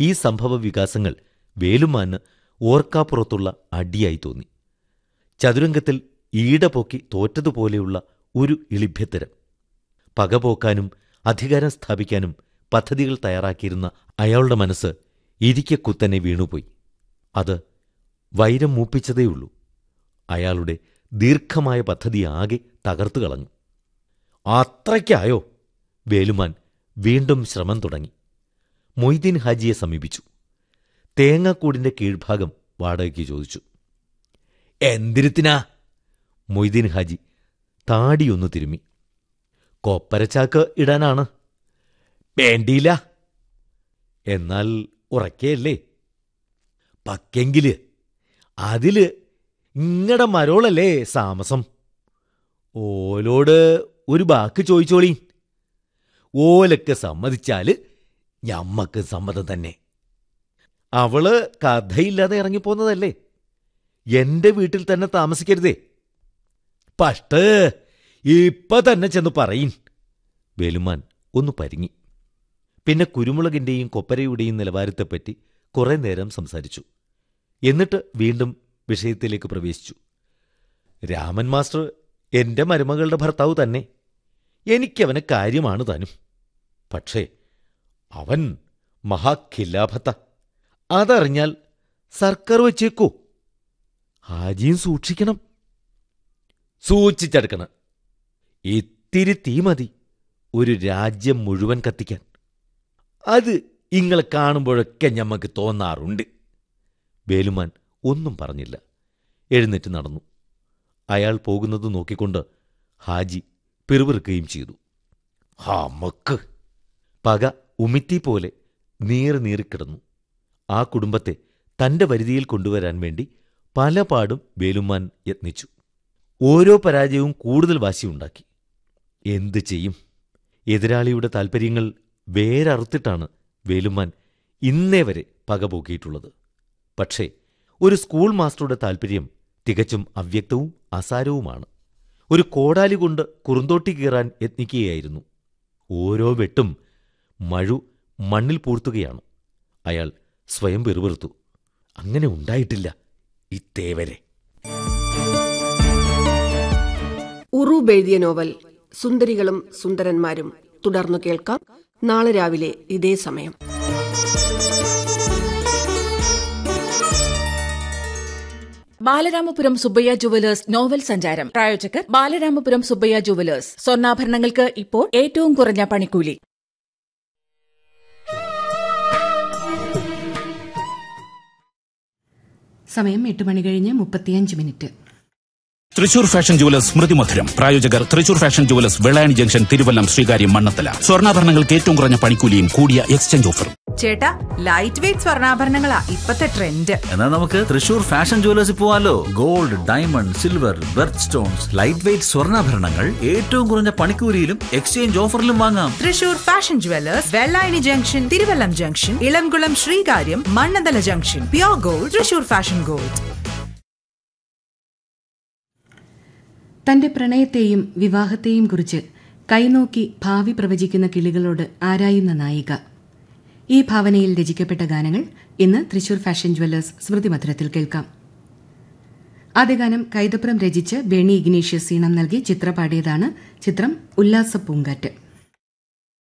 ഈ സംഭവ വികാസങ്ങൾ വേലുമാന് ഓർക്കാപ്പുറത്തുള്ള അടിയായി തോന്നി ചതുരംഗത്തിൽ ഈട പൊക്കി തോറ്റതുപോലെയുള്ള ഒരു ഇളിഭ്യത്തരം പകപോക്കാനും അധികാരം സ്ഥാപിക്കാനും പദ്ധതികൾ തയ്യാറാക്കിയിരുന്ന അയാളുടെ മനസ്സ് ഇരിക്കെ കുത്തനെ വീണുപോയി അത് വൈരം മൂപ്പിച്ചതേയുള്ളൂ അയാളുടെ ദീർഘമായ പദ്ധതി ആകെ തകർത്തു കളഞ്ഞു അത്രയ്ക്കായോ വേലുമാൻ വീണ്ടും ശ്രമം തുടങ്ങി മൊയ്തീൻ ഹാജിയെ സമീപിച്ചു തേങ്ങാക്കൂടിന്റെ കീഴ്ഭാഗം വാടകയ്ക്ക് ചോദിച്ചു എന്തിരുത്തിനാ മൊയ്തീൻ ഹാജി താടിയൊന്നു തിരുമ്മി കൊപ്പരച്ചാക്ക് ഇടാനാണ് വേണ്ടിയില്ല എന്നാൽ ഉറക്കെയല്ലേ പക്കെങ്കില് അതില് ഇങ്ങടെ മരോളല്ലേ താമസം ഓലോട് ഒരു ബാക്ക് ചോദിച്ചോളീ ഓലൊക്കെ സമ്മതിച്ചാല് ഞമ്മക്ക് സമ്മതം തന്നെ അവള് കഥയില്ലാതെ ഇറങ്ങിപ്പോന്നതല്ലേ എന്റെ വീട്ടിൽ തന്നെ താമസിക്കരുതേ പഷ്ട് ഇപ്പൊ തന്നെ ചെന്ന് പറയിൻ വേലുമാൻ ഒന്ന് പരിങ്ങി പിന്നെ കുരുമുളകിന്റെയും കൊപ്പരയുടെയും നിലവാരത്തെപ്പറ്റി കുറെ നേരം സംസാരിച്ചു എന്നിട്ട് വീണ്ടും വിഷയത്തിലേക്ക് പ്രവേശിച്ചു രാമൻ മാസ്റ്റർ എന്റെ മരുമകളുടെ ഭർത്താവ് തന്നെ എനിക്കവന് കാര്യമാണ് താനും പക്ഷേ അവൻ മഹാഖില്ലാഭത്ത അതറിഞ്ഞാൽ സർക്കാർ വച്ചേക്കോ ഹാജിയും സൂക്ഷിക്കണം സൂക്ഷിച്ചെടുക്കണം ഇത്തിരി തീ മതി ഒരു രാജ്യം മുഴുവൻ കത്തിക്കാൻ അത് ഇങ്ങളെ കാണുമ്പോഴൊക്കെ ഞമ്മക്ക് തോന്നാറുണ്ട് വേലുമാൻ ഒന്നും പറഞ്ഞില്ല എഴുന്നേറ്റ് നടന്നു അയാൾ പോകുന്നത് നോക്കിക്കൊണ്ട് ഹാജി പിറുപിറുക്കുകയും ചെയ്തു ഹമക്ക് പക ഉമിറ്റി പോലെ നീറി നീറിക്കിടന്നു ആ കുടുംബത്തെ തന്റെ വരുതിയിൽ കൊണ്ടുവരാൻ വേണ്ടി പലപാടും വേലുമാൻ യത്നിച്ചു ഓരോ പരാജയവും കൂടുതൽ വാശിയുണ്ടാക്കി എന്തു ചെയ്യും എതിരാളിയുടെ താൽപ്പര്യങ്ങൾ വേരറുത്തിട്ടാണ് വേലുമാൻ ഇന്നേ വരെ പകപോക്കിയിട്ടുള്ളത് പക്ഷേ ഒരു സ്കൂൾ മാസ്റ്ററുടെ താൽപ്പര്യം തികച്ചും അവ്യക്തവും അസാരവുമാണ് ഒരു കോടാലി കൊണ്ട് കുറുന്തോട്ടി കീറാൻ യത്നിക്കുകയായിരുന്നു ഓരോ വെട്ടും മഴു മണ്ണിൽ പൂർത്തുകയാണ് അയാൾ സ്വയം വെറുവെറുത്തു അങ്ങനെ ഉണ്ടായിട്ടില്ല ഇത്തേവരെ ഉറൂബ് എഴുതിയ നോവൽ സുന്ദരികളും സുന്ദരന്മാരും തുടർന്നു കേൾക്കാം നാളെ രാവിലെ ഇതേ സമയം ബാലരാമപുരം സുബ്ബയ്യ ജുവലേഴ്സ് നോവൽ സഞ്ചാരം പ്രായോജകർ ബാലരാമപുരം സുബ്ബയ്യ ജുവലേഴ്സ് സ്വർണ്ണാഭരണങ്ങൾക്ക് ഇപ്പോൾ ഏറ്റവും കുറഞ്ഞ പണിക്കൂലി സമയം എട്ട് മണി കഴിഞ്ഞ് മുപ്പത്തിയഞ്ച് മിനിറ്റ് തൃശൂർ ഫാഷൻ ജുവലേഴ്സ് സ്മൃതി മധുരം പ്രായോജകർ തൃശൂർ fashion jewellers Vellayani junction Thiruvallam Sreekaryam Mannanthala സ്വർണ്ണാഭരണങ്ങൾക്ക് ഏറ്റവും കുറഞ്ഞ പണിക്കൂലിയും കൂടിയ എക്സ്ചേഞ്ച് ഓഫറും ചേട്ടാ ലൈറ്റ് വെയിറ്റ് സ്വർണ്ണാഭരണങ്ങളാ ഇപ്പത്തെ ട്രെൻഡ് എന്നാ നമുക്ക് തൃശൂർ ഫാഷൻ ജുവലേഴ്സിൽ പോവാലോ gold diamond silver birth stones light weight സ്വർണ്ണാഭരണങ്ങൾ ഏറ്റവും കുറഞ്ഞ പണിക്കൂലിയിലും എക്സ്ചേഞ്ച് ഓഫറിലും വാങ്ങാം Thrissur fashion jewellers Vellayani junction Thiruvallam junction Ilamkulam Sreekaryam Mannanthala junction pure gold Thrissur fashion gold തന്റെ പ്രണയത്തെയും വിവാഹത്തെയും കുറിച്ച് കൈനോക്കി ഭാവി പ്രവചിക്കുന്ന കിളികളോട് ആരായുന്ന നായിക ഈ ഭാവനയിൽ രചിക്കപ്പെട്ട ഗാനങ്ങൾ ഇന്ന് തൃശൂർ ഫാഷൻ ജ്വല്ലേഴ്സ് സ്മൃതി മധുരത്തിൽ കേൾക്കാം ആദ്യ ഗാനം കൈതപ്രം രചിച്ച് ബേണി ഇഗ്നീഷ്യസ് ഈണം നൽകി ചിത്ര പാടിയതാണ് ചിത്രം ഉല്ലാസ പൂങ്കാറ്റ്